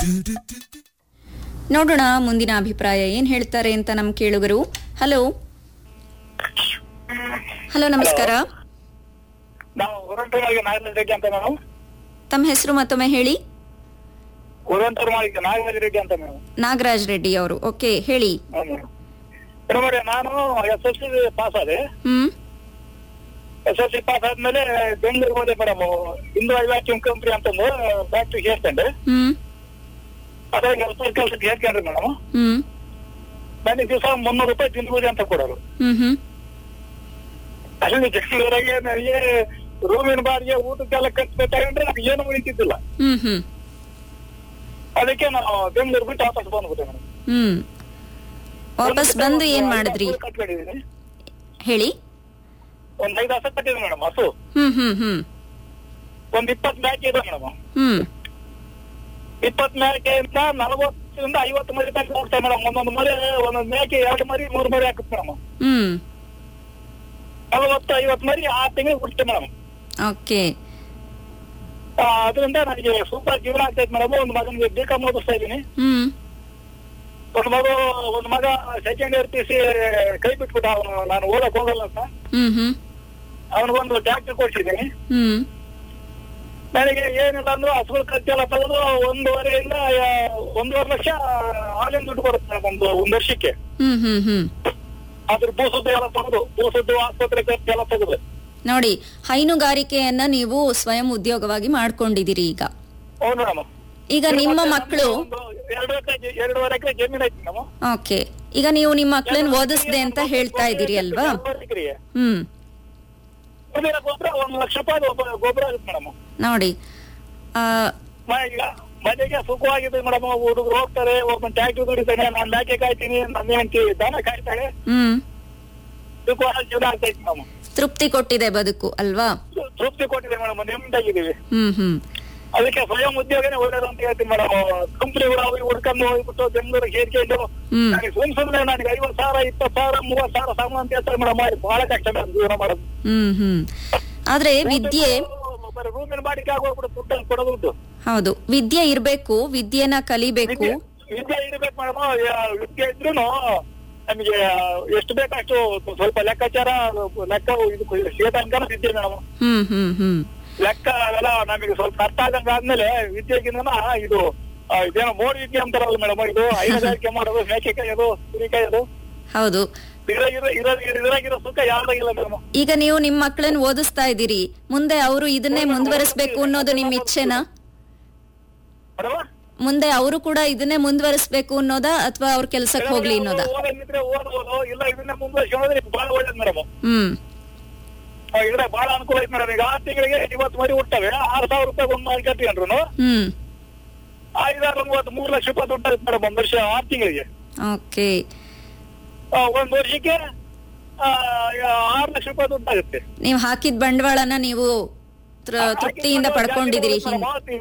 ನೋಡೋಣ ಮುಂದಿನ ಅಭಿಪ್ರಾಯ ಏನ್ ಹೇಳ್ತಾರೆ ಅಂತ ನಮ್ ಕೇಳುಗರು ಹಲೋ ಹಲೋ ನಮಸ್ಕಾರ ನಾವು ಉರಂಟೂರಿಗೆ ನಾಗರಾಜ ರೆಡ್ಡಿ ಅಂತ ಮೇಡಮ್ ತಮ್ಮ ಹೆಸರು ಮತ್ತೊಮ್ಮೆ ಹೇಳಿ ಉರಂಟೂರು ಮಾಲಿಕ ನಾಗರಾಜ ರೆಡ್ಡಿ ಅಂತ ಮೇಡಮ್ ನಾಗರಾಜ್ ರೆಡ್ಡಿ ಅವರು ಓಕೆ ಹೇಳಿ ಮೇಡಮ್ ಅವ್ರೆ, ನಾನು ಎಸ್ ಎಲ್ ಸಿ ಪಾಸ್ ಆದೆ ಹ್ಮ್ ಎಸ್ ಎಲ್ ಸಿ ಪಾಸ್ ಆದ್ಮೇಲೆ ಬೆಂಗಳೂರಿಗೆ ಹೋದೆ ಮೇಡಮ್ ಇಂದು ವ್ಯಾಕ್ಯೂಮ್ ಕಂಪ್ನಿ ಅಂತಂದು ಫ್ಯಾಕ್ಟ್ರಿ ಸೇರ್ಕೊಂಡೆ ಹ್ಮ್ ಅದಾಗ ಕೆಲಸ ಕೆಲಸಕ್ಕೆ ಸೇರ್ಕೊಂಡ್ರಿ ಮೇಡಮ್ ಹ್ಮ್ ನನಗೆ ದಿವಸ ಮುನ್ನೂರು ರೂಪಾಯಿ ತಿಂದ್ಬೋದು ಅಂತ ಕೊಡೋರು ಹ್ಮ್ ಹ್ಮ್ ಅಲ್ಲಿ ಬೆಂಗಳೂರಿಗೆ ನನಗೆ ರೂಮಿನ ಬಾಡಿಗೆ ಊಟಕ್ಕೆಲ್ಲ ಕಟ್ಬೇಕಾದ್ರೆ ನನಗೆ ಏನು ಉಳಿತಿದ್ದಿಲ್ಲ ಹ್ಮ್ ಹ್ಮ್ ಅದಕ್ಕೆ ನಾನು ಬೆಂಗಳೂರು ಬಿಟ್ಟು ವಾಪಸ್ ಬಂದ್ಬಿಟ್ಟೆ ಮೇಡಮ್ ಹ್ಮ್ ವಾಪಸ್ ಬಂದು ಏನ್ ಮಾಡಿದ್ರಿ ಕಟ್ಕೊಂಡಿದ್ದೀನಿ ಹೇಳಿ ಒಂದ್ ಐದು ಹಸ ಕಟ್ಟಿದ್ದೀನಿ ಮೇಡಮ್ ಹಸು ಹ್ಮ್ ಹ್ಮ್ ಹ್ಮ್ ಒಂದ್ ಇಪ್ಪತ್ ಮೇಕೆ ಇದೆ ಮೇಡಮ್ ಹ್ಮ್ ಇಪ್ಪತ್ ಮೇಕೆಯಿಂದ ನಲವತ್ತರಿಂದ ಐವತ್ತು ಮರಿ ತನಕ ಹೋಗ್ತೇವೆ ಮೇಡಮ್ ಒಂದೊಂದು ಮರಿ ಒಂದೊಂದು ಮೇಕೆ ಎರಡು ಮರಿ ಮೂರು ಮರಿ ಹಾಕುತ್ತೆ ಮೇಡಮ್ ಹ್ಮ್ ನಲವತ್ತು ಐವತ್ತು ಮರಿ ಆ ತಿಂಗಳು ಹುಡುತ್ತೆ ಮೇಡಮ್ ಓಕೆ ಅದರಿಂದ ನನಗೆ ಸೂಪರ್ ಜೀವನ ಆಗ್ತೈತೆ ಮೇಡಮ್ ಒಂದು ಮಗನಿಗೆ ಬಿ ಕಾಮ್ ಓದಿಸ್ತಾ ಇದ್ದೀನಿ ಹ್ಮ್ ಒಂದು ಮಗ ಒಂದು ಮಗ ಸೆಕೆಂಡ್ ಇಯರ್ ಪಿ ಸಿ ಕೈ ಬಿಟ್ಬಿಟ್ಟ ಅವನು ನಾನು ಓದಕ್ ಹೋಗಲ್ಲ ಅಂತ ಹ್ಮ್ ಹ್ಮ್ ಅವನಿಗೊಂದು ಟ್ಯಾಕ್ಟರ್ ಕೊಡ್ಸಿದ್ದೀನಿ ಹ್ಮ್ ನನಗೆ ಏನಿಲ್ಲ ಅಂದ್ರೆ ಹಸುಗಳು ಖರ್ಚೆಲ್ಲ ತೆಗೆದು ಒಂದೂವರೆಯಿಂದ ಆ, ಒಂದೂವರೆ ಲಕ್ಷ ಆನ್ಲೈನ್ ದುಡ್ಡು ಬರುತ್ತೆ ಮೇಡಮ್ ಒಂದು ಒಂದು ವರ್ಷಕ್ಕೆ ಹ್ಮ್ ಹ್ಮ್ ಹ್ಮ್ ಅದ್ರ ಭೂಸುದ್ದು ಎಲ್ಲ ತೆಗೆದು ಭೂಸುದ್ದು ಆಸ್ಪತ್ರೆ ಖರ್ಚು ಎಲ್ಲ ತೆಗೆದು ನೋಡಿ ಹೈನುಗಾರಿಕೆಯನ್ನ ನೀವು ಸ್ವಯಂ ಉದ್ಯೋಗವಾಗಿ ಮಾಡ್ಕೊಂಡಿದ್ದೀರಿ ಈಗ ಹೌದು ಮೇಡಮ್ ಈಗ ನಿಮ್ಮ ಮಕ್ಕಳು ಎರಡು ಎಕರೆ ಎರಡೂವರೆ ಎಕರೆ ಜಮೀನು ಐತಿ ಮೇಡಮ್ ಓಕೆ ಈಗ ನೀವು ನಿಮ್ಮ ಮಕ್ಕಳನ್ನ ಓದಿಸ್ದೆ ಅಂತ ಹೇಳ್ತಾ ಇದ್ದೀರಿ ಅಲ್ವಾ ಎರಡೂವರೆ ಎಕರೆಗೆ. ಹ್ಮ್ ಕುಬೇರ ಗೊಬ್ಬರ ಒಂದು ಲಕ್ಷ ರೂಪಾಯಿ ಗೊಬ್ಬರ- ಗೊಬ್ಬರ ಆಗುತ್ತೆ ಮೇಡಮ್ ನೋಡಿ ಆ, ಈಗ ಮನೆಗೆ ಸುಖವಾಗಿದೆ ಮೇಡಮ್ ಹುಡುಗರು ಹೋಗ್ತಾರೆ ಒಬ್ಬ ಟ್ಯಾಕ್ಟ್ರಿ ದುಡಿತಾನೆ ನಾನು ಮೇಕೆ ಕಾಯ್ತೀನಿ ನನ್ನ ಹೆಂಡತಿ ದನ ಕಾಯ್ತಾಳೆ ಹ್ಮ್ ಸುಖವಾದ ಜೀವನ ಆಗ್ತೈತಿ ಮೇಡಮ್ ತೃಪ್ತಿ ಕೊಟ್ಟಿದೆ ಬದುಕು ಅಲ್ವಾ ತೃಪ್ತಿ ಕೊಟ್ಟಿದೆ ಮೇಡಮ್ ನೆಮ್ಮದಿಯಾಗಿದ್ದೀವಿ ಹ್ಮ್ ಹ್ಮ್ ಅದಕ್ಕೆ ಸ್ವಯಂ ಉದ್ಯೋಗನೇ ಒಳ್ಳೇದು ಅಂತ ಹೇಳ್ತೀನಿ ಮೇಡಮ್ ಕಂಪ್ನಿಗಳು ಅವು ಹುಡ್ಕೊಂಡು ಹೋಗ್ಬಿಟ್ಟು ಬೆಂಗಳೂರಿಗೆ ಸೇರ್ಕೊಂಡು ಹ್ಮ್ ನನಗೆ ಸುಮ್ ಸುಮ್ಮನೆ ನನಗೆ ಐವತ್ತು ಸಾವಿರ ಇಪ್ಪತ್ತು ಸಾವಿರ ಮೂವತ್ತು ಸಾವಿರ ಸಾಮಾನು ಅಂತ ಹೇಳ್ತಾರೆ ಮೇಡಮ್ ಮಾಡಿ ಬಹಳ ಕಷ್ಟ ಮೇಡಮ್ ಜೀವನ ಮಾಡೋದು ಹ್ಮ್ ಹ್ಮ್ ಆದ್ರೆ ವಿದ್ಯೆ ಬರೀ ರೂಮಿನ ಬಾಡಿಗೆ ಆಗೋಗ್ಬಿಟ್ಟು ದುಡ್ಡು ಕೊಡೋದು ದುಡ್ಡು ಹೌದು ವಿದ್ಯೆ ಇರ್ಬೇಕು ವಿದ್ಯೆನ ಕಲಿಬೇಕು ವಿದ್ಯೆ ವಿದ್ಯೆ ಇರ್ಬೇಕು ಮೇಡಮ್ ವಿದ್ಯೆ ಇದ್ರು ನಮಗೆ ಎಷ್ಟು ಬೇಕಷ್ಟು ಸ್ವಲ್ಪ ಲೆಕ್ಕಾಚಾರ ಲೆಕ್ಕ ಇದು ಸೇತಂಕನ ವಿದ್ಯೆ ಮೇಡಮ್ ಹ್ಮ್ ಹ್ಮ್ ಹ್ಮ್ ಲೆಕ್ಕ ಅವೆಲ್ಲ ನಮಗೆ ಸ್ವಲ್ಪ ಅರ್ಥ ಆಗಂಗ ಆದ್ಮೇಲೆ ವಿದ್ಯೆಗಿಂತ ಇದು ಆ, ಇದೇನೋ ಮೋಡಿ ವಿದ್ಯೆ ಅಂತಾರಲ್ಲ ಮೇಡಮ್ ಇದು ಹೈನುಗಾರಿಕೆ ಮಾಡೋದು ಮೇಕೆ ಕಾಯೋದು ಕುರಿ ಕಾಯೋದು ಹೌದು ಇರೋ ಇರೋ ಇರೋ ಇದ್ರಾಗಿರೋ ಸುಖ ಯಾವ್ದಾಗಿಲ್ಲ ಮೇಡಮ್ ಈಗ ನೀವು ನಿಮ್ ಮಕ್ಕಳನ್ನ ಓದಿಸ್ತಾ ಇದ್ದೀರಿ ಮುಂದೆ ಅವರು ಇದನ್ನೇ ಮುಂದುವರಿಸ್ಬೇಕು ಅನ್ನೋದು ನಿಮ್ ಇಚ್ಛೆನಾ ಮೇಡಮ್ ಮುಂದೆ ಅವರು ಕೂಡ ಇದನ್ನೇ ಮುಂದುವರಿಸ್ಬೇಕು ಅನ್ನೋದಾ ಅಥವಾ ಅವ್ರ ಕೆಲ್ಸಕ್ಕೆ ಹೋಗ್ಲಿ ಅನ್ನೋದಾ ಓದೋದಿದ್ರೆ ಓದ್ಬೋದು ಇಲ್ಲ ಇದನ್ನ ಮುಂದುವರ್ಸ್ಕೊಂಡ್ರೆ ಬಹಳ ಒಳ್ಳೇದು ಮೇಡಮ್ ಹ್ಮ್ ಇದ್ರೆ ಬಹಳ ಅನುಕೂಲ ಐತೆ ಮೇಡಮ್ ಈಗ ಆರು ತಿಂಗಳಿಗೆ ಇವತ್ತು ಮರಿ ಹುಟ್ಟವೆ ಆರು ಸಾವಿರ ರೂಪಾಯಿ ಒಂದು ಮಾಡಿ ಕಟ್ಟಿಕೊಂಡ್ರು ಹ್ಮ್ ಐದಾರು ಮೂವತ್ತು ಮೂರು ಲಕ್ಷ ರೂಪಾಯಿ ದುಡ್ಡು ಆಯ್ತು ಮೇಡಮ್ ಒಂದು ವರ್ಷ ಆರು ತಿಂಗಳಿಗೆ ಓಕೆ ಆ, ಒಂದ್ ವರ್ಷಕ್ಕೆ ಆ, ಆರು ಲಕ್ಷ ರೂಪಾಯಿ ದುಡ್ಡು ಆಗುತ್ತೆ ನೀವು ಹಾಕಿದ ಬಂಡವಾಳನ ನೀವು ತೃ- ತೃಪ್ತಿಯಿಂದ ಪಡ್ಕೊಂಡಿದ್ದೀರಿ ಹಿಂದೆ ಮೇಡಮ್,